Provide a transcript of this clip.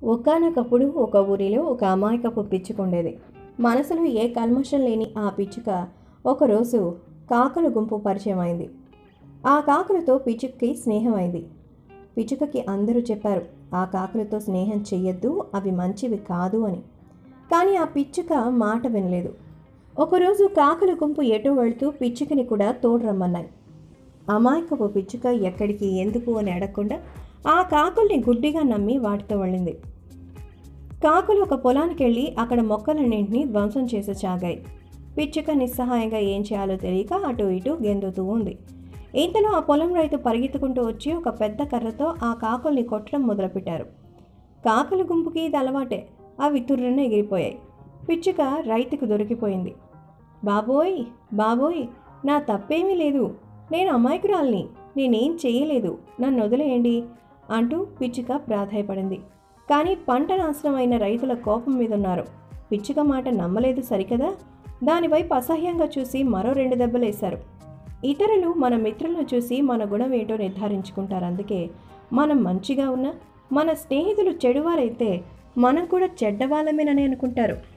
ఒకానొకప్పుడు ఒక ఊరిలో ఒక అమాయకపు పిచ్చుక ఉండేది మనసులో ఏ కల్మషం లేని ఆ పిచ్చుక ఒకరోజు కాకుల గుంపు పరిచయం అయింది ఆ కాకులతో పిచ్చుకకి స్నేహం అయింది పిచ్చుకకి అందరూ చెప్పారు ఆ కాకులతో స్నేహం చెయ్యొద్దు అవి మంచివి కాదు అని కానీ ఆ పిచ్చుక మాట వినలేదు ఒకరోజు కాకుల గుంపు ఎటో వెళ్తూ పిచ్చుకని కూడా తోడు రమ్మన్నాయి అమాయకపు పిచ్చుక ఎక్కడికి ఎందుకు అని అడగకుండా ఆ కాకుల్ని గుడ్డిగా నమ్మి వాటితో వెళ్ళింది కాకులు ఒక పొలానికి వెళ్ళి అక్కడ మొక్కలన్నింటినీ ధ్వంసం చేసి సాగాయి పిచ్చుక నిస్సహాయంగా ఏం చేయాలో తెలియక అటు ఇటు గెందుతూ ఉంది ఇంతలో ఆ పొలం రైతు పరిగెత్తుకుంటూ వచ్చి ఒక పెద్ద కర్రతో ఆ కాకుల్ని కొట్టడం మొదలుపెట్టారు కాకుల గుంపుకి ఇది అలవాటే అవి తుర్రన ఎగిరిపోయాయి పిచ్చుక రైతుకు దొరికిపోయింది బాబోయ్ బాబోయ్ నా తప్పేమీ లేదు నేను అమాయకురాల్ని నేనేం చేయలేదు నన్ను వదిలేయండి అంటూ పిచ్చుక ప్రాధాయపడింది కానీ పంట నాశనమైన రైతుల కోపం మీద ఉన్నారు పిచ్చుక మాట నమ్మలేదు సరికదా దానివైపు అసహ్యంగా చూసి మరో రెండు దెబ్బలేశారు ఇతరులు మన మిత్రులను చూసి మన గుణం ఏంటో నిర్ధారించుకుంటారు అందుకే మనం మంచిగా ఉన్న మన స్నేహితులు చెడువారైతే మనం కూడా చెడ్డవాళ్ళమేనని అనుకుంటారు